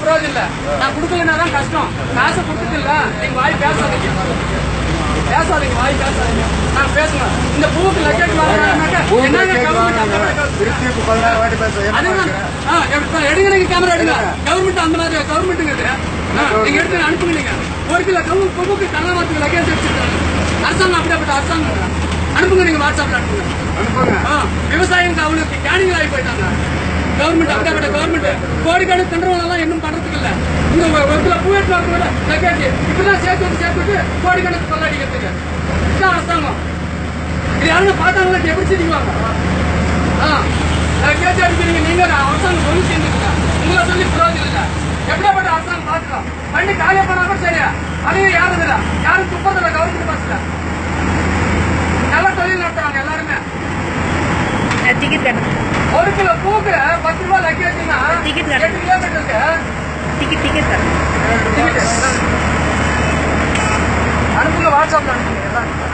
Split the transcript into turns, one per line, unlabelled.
பிரயோஜனம் இல்ல நான் கொடுக்கலன்னா தான் கஷ்டம் காசை கொடுத்துட்டு நீங்க வாய் பேசாதீங்க பேசாதீங்க வாய் பேசாதீங்க நான் பேசுவேன் இந்த பூவுக்கு லட்சம் வாங்கினாக்கா என்னங்க கவர்மெண்ட் அந்த மாதிரி கவர்மெண்ட்
திருப்பி இப்ப பதினாறு வாட்டி பேச என்ன
அதுதான் ஆ, எடுப்பா, எடுங்க நீங்க கேமரா எடுங்க கவர்மெண்ட் அந்த மாதிரி கவர்மெண்ட்டுங்க இது ஆ, நீங்க எடுத்து அனுப்புங்க நீங்க ஒரு கிலோ கவு கொம்புக்கு கள்ளமாத்துக்கு லக்கேஜ் வச்சிருக்காங்க அரசாங்கம் அப்படியாப்பட்ட அரசாங்கம் அனுப்புங்க நீங்க வாட்ஸ்அப்ல அனுப்புங்க
அனுப்புங்க
ஆ, விவசாயிங்க அவங்களுக்கு கேனிகள் ஆகி போயிட்டாங்க கவர்மெண்ட் அப்படியாப்பட்ட கவர்மெண்ட் கோடிக்கணக்கு தின்றவங்க எல்லாம் இன்னும் பண்றதுக்கு இல்ல இந்த ஒரு ஒரு கிலோ பூ எடுத்து வரது கூட லக்கேஜ் இப்பதான் சேர்த்து வச்சு சேர்த்து வச்சு கோடிக்கணக்கு கொள்ளடிக்கிறதுக்கு இதுதான் அரசாங்கம் இது யாரும் பார்த்தாங்களா எப்படி சிரிக்குவாங்க ஆ, அதை கேட்டு அடிக்கிறீங்க நீங்க அரசாங்கம் சொல்லி செஞ்சுருங்க உங்களை சொல்லி பிரயோஜனம் இல்ல எப்படியாப்பட்ட அரசாங்கம் பார்த்துக்கலாம் வண்டி காய போனா கூட சரியா அதையும் யாரும் இல்ல யாரும் துப்பதில்ல கவர்மெண்ட் பஸ்ல நல்ல தொழில் நடத்துறாங்க எல்லாருமே
டிக்கெட் கட்டணும்
ஒரு கிலோ பூக்கு பத்து ரூபாய் லக்கேஜ்னா
Ticket
எட்டு
கட்டணும்.
கிலோமீட்டருக்கு
டிக்கெட் டிக்கெட் கட்டணும்
டிக்கெட் அனுப்புங்க வாட்ஸ்அப்ல அனுப்புங்க எல்லாம்